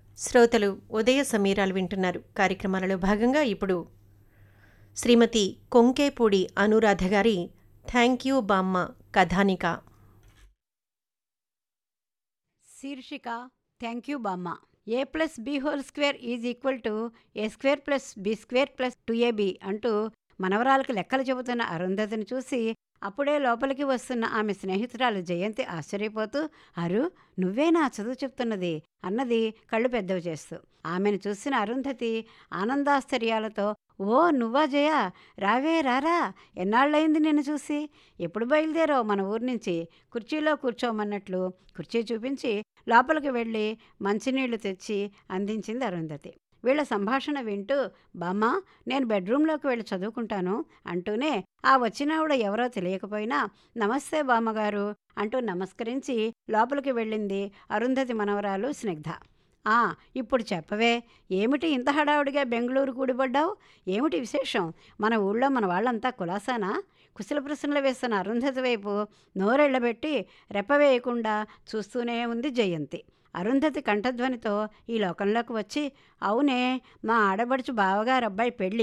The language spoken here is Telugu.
శ్రోతలు ఉదయ సమీరాలు వింటున్నారు కార్యక్రమాలలో భాగంగా ఇప్పుడు శ్రీమతి కొంకేపూడి అనురాధ గారి థ్యాంక్ యూ బామ్మ కథానిక శీర్షిక థ్యాంక్ యూ బామ్మ A plus B whole square is equal to A square plus B square plus two AB అంటూ మనవరాలకు లెక్కలు చెబుతున్న అరుంధతిని చూసి అప్పుడే లోపలికి వస్తున్న ఆమె స్నేహితురాలు జయంతి ఆశ్చర్యపోతూ అరు నువ్వేనా చదువు చెప్తున్నది అన్నది కళ్ళు పెద్దవి చేస్తూ ఆమెను చూసిన అరుంధతి ఆనందాశ్చర్యాలతో ఓ నువ్వా జయ రావే రారా ఎన్నాళ్ళయింది నిన్ను చూసి ఎప్పుడు బయలుదేరావు మన ఊరి నుంచి కుర్చీలో కూర్చోమన్నట్లు కుర్చీ చూపించి లోపలికి వెళ్ళి మంచినీళ్లు తెచ్చి అందించింది అరుంధతి వీళ్ళ సంభాషణ వింటూ బామ్మ నేను బెడ్రూమ్లోకి వెళ్ళి చదువుకుంటాను అంటూనే ఆ వచ్చినావిడ ఎవరో తెలియకపోయినా నమస్తే బామ్మగారు అంటూ నమస్కరించి లోపలికి వెళ్ళింది అరుంధతి మనవరాలు స్నిగ్ధ ఆ ఇప్పుడు చెప్పవే ఏమిటి ఇంత హడావుడిగా బెంగళూరు కూడిపడ్డావు ఏమిటి విశేషం మన ఊళ్ళో మన వాళ్ళంతా కులాసానా కుశల ప్రశ్నలు వేస్తున్న అరుంధతి వైపు నోరెళ్లబెట్టి రెప్పవేయకుండా చూస్తూనే ఉంది జయంతి అరుంధతి కంఠధ్వనితో ఈ లోకంలోకి వచ్చి అవునే మా ఆడబడుచు బావగారు అబ్బాయి పెళ్ళి